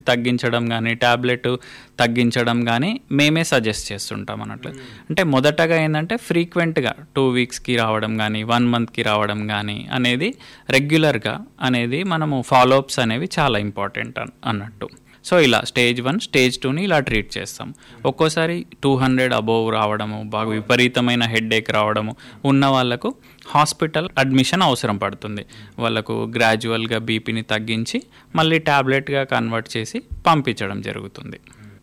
తగ్గించడం కానీ ట్యాబ్లెట్ తగ్గించడం కానీ మేమే సజెస్ట్ చేస్తుంటాం అన్నట్లు అంటే మొదటగా ఏంటంటే ఫ్రీక్వెంట్గా టూ వీక్స్కి రావడం కానీ వన్ మంత్కి రావడం కానీ అనేది రెగ్యులర్గా అనేది మనము ఫాలోఅప్స్ అనేవి చాలా ఇంపార్టెంట్ అన్- అన్నట్టు సో ఇలా స్టేజ్ వన్ స్టేజ్ టూని ఇలా ట్రీట్ చేస్తాం ఒక్కోసారి టూ హండ్రెడ్ అబోవ్ రావడము బాగా విపరీతమైన హెడ్ ఏక్ రావడము ఉన్న వాళ్ళకు హాస్పిటల్ అడ్మిషన్ అవసరం పడుతుంది వాళ్ళకు గ్రాడ్యువల్గా బీపీని తగ్గించి మళ్ళీ ట్యాబ్లెట్గా కన్వర్ట్ చేసి పంపించడం జరుగుతుంది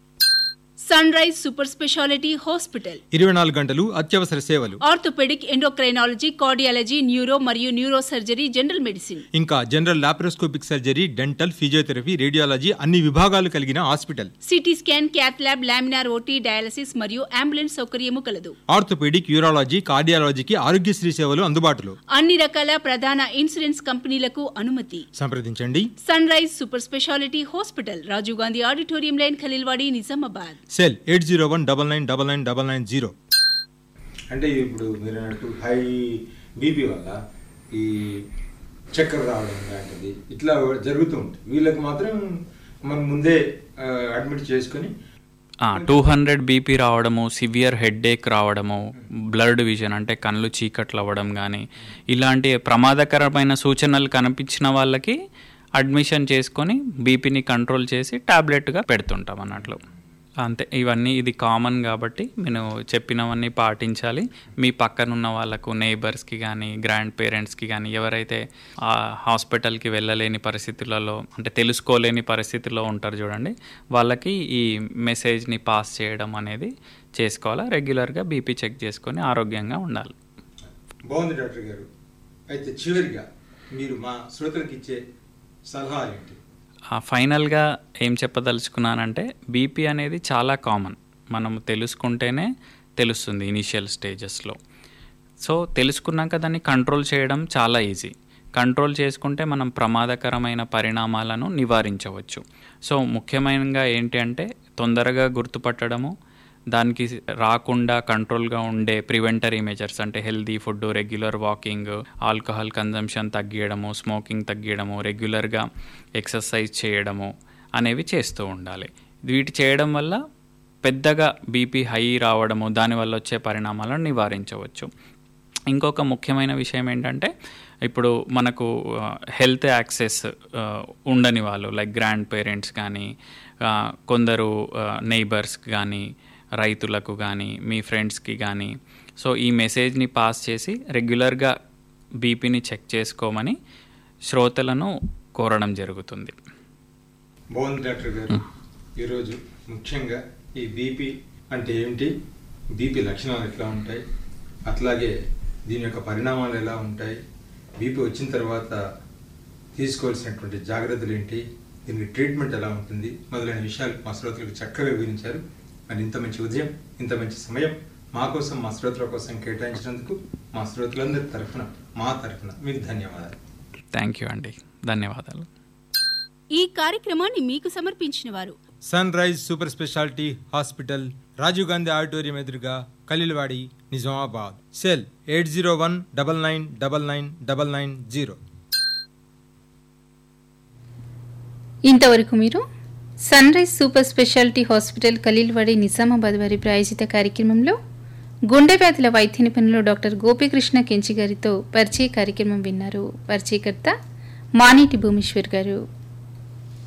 sunrise super speciality hospital ఇరవై నాలుగు గంటలు అత్యవసర సేవలు ఆర్థోపెడిక్ ఎండోక్రైనాలజీ కార్డియాలజీ న్యూరో మరియు న్యూరో సర్జరీ జనరల్ మెడిసిన్ ఇంకా general laparoscopic surgery dental physiotherapy radiology అన్ని విభాగాలు కలిగిన hospital CT scan cath lab laminar OT dialysis మరియు అంబులెన్స్ సౌకర్యము కలదు ఆర్థోపెడిక్ యూరాలజీ కార్డియాలజీకి ఆరోగ్యశ్రీ సేవలు అందుబాటులో అన్ని రకాల ప్రధాన ఇన్సూరెన్స్ కంపెనీలకు అనుమతి సంప్రదించండి sunrise super speciality hospital Rajiv Gandhi auditorium line Khaleelwadi Nizamabad cell eight zero one double nine double nine double nine zero అంటే ఇప్పుడు మీరు అన్నట్టు హై బీపీ వల్ల ఈ చక్కెర రావడం లాంటిది ఇట్లా జరుగుతూ ఉంటుంది వీళ్ళకి మాత్రం మనం ముందే అడ్మిట్ చేసుకొని టూ హండ్రెడ్ బీపీ రావడము సివియర్ హెడ్ఏక్ రావడము బ్లడ్ విజన్ అంటే కళ్ళు చీకట్లు అవ్వడం కానీ ఇలాంటి ప్రమాదకరమైన సూచనలు కనిపించిన వాళ్ళకి అడ్మిషన్ చేసుకొని బీపీని కంట్రోల్ చేసి టాబ్లెట్గా పెడుతుంటాం అన్నట్లు అంతే ఇవన్నీ ఇది కామన్ కాబట్టి నేను చెప్పినవన్నీ పాటించాలి మీ పక్కనున్న వాళ్ళకు నేబర్స్కి కానీ గ్రాండ్ పేరెంట్స్కి కానీ ఎవరైతే ఆ హాస్పిటల్కి వెళ్ళలేని పరిస్థితులలో అంటే తెలుసుకోలేని పరిస్థితిలో ఉంటారు చూడండి వాళ్ళకి ఈ మెసేజ్ని పాస్ చేయడం అనేది చేసుకోవాలా రెగ్యులర్గా బీపీ చెక్ చేసుకొని ఆరోగ్యంగా ఉండాలి బాగుంది డాక్టర్ గారు అయితే చివరిగా మీరు మా శ్రోతలకు ఇచ్చే సలహాలు ఏంటి ఆ ఫైనల్గా ఏం చెప్పదలుచుకున్నానంటే బీపీ అనేది చాలా కామన్ మనం తెలుసుకుంటేనే తెలుస్తుంది ఇనిషియల్ స్టేజెస్లో సో తెలుసుకున్నాక దాన్ని కంట్రోల్ చేయడం చాలా ఈజీ కంట్రోల్ చేసుకుంటే మనం ప్రమాదకరమైన పరిణామాలను నివారించవచ్చు సో ముఖ్యమైనగా ఏంటి అంటే తొందరగా గుర్తుపట్టడము దానికి రాకుండా కంట్రోల్గా ఉండే ప్రివెంటరీ మెజర్స్ అంటే healthy food regular walking alcohol consumption తగ్గియడము స్మోకింగ్ తగ్గియడము రెగ్యులర్గా ఎక్సర్సైజ్ చేయడము అనేవి చేస్తూ ఉండాలి వీటి చేయడం వల్ల పెద్దగా బీపీ హై రావడము దానివల్ల వచ్చే పరిణామాలను నివారించవచ్చు ఇంకొక ముఖ్యమైన విషయం ఏంటంటే ఇప్పుడు మనకు హెల్త్ యాక్సెస్ ఉండని వాళ్ళు లైక్ గ్రాండ్ పేరెంట్స్ కానీ ఆ, కొందరు నైబర్స్ కానీ రైతులకు కానీ మీ ఫ్రెండ్స్కి కానీ సో ఈ మెసేజ్ని పాస్ చేసి రెగ్యులర్గా బీపీని చెక్ చేసుకోమని శ్రోతలను కోరడం జరుగుతుంది బాగుంది డాక్టర్ గారు ఈరోజు ముఖ్యంగా ఈ బీపీ అంటే ఏమిటి బీపీ లక్షణాలు ఎట్లా ఉంటాయి అట్లాగే దీని యొక్క పరిణామాలు ఎలా ఉంటాయి బీపీ వచ్చిన తర్వాత తీసుకోవాల్సినటువంటి జాగ్రత్తలు ఏంటి దీనికి ట్రీట్మెంట్ ఎలా ఉంటుంది మొదలైన విషయాలు మా శ్రోతలకు చక్కగా వివరించారు మరి ఇంత మంచి ఉదయం ఇంత మంచి సమయం మా కోసం మా శ్రోతల కోసం కేటాయించినందుకు మా శ్రోతలందరి తరఫున మా తరఫున మీకు ధన్యవాదాలు థ్యాంక్ యూ అండి ధన్యవాదాలు ఈ కార్యక్రమాన్ని మీకు సమర్పించిన వారు sunrise super speciality hospital Rajiv Gandhi auditorium ఎదురుగా Khaleelwadi Nizamabad cell eight zero one double nine double nine double nine zero ఇంతవరకు మీరు sunrise super speciality hospital Khaleelwadi Nizamabad వారి ప్రాయోజిత కార్యక్రమంలో గుండె వ్యాధుల వైద్య నిపుణులు డాక్టర్ గోపీకృష్ణ కెంచి గారితో పరిచయ కార్యక్రమం విన్నారు పరిచయకర్త మానేటి భూమేశ్వర్ గారు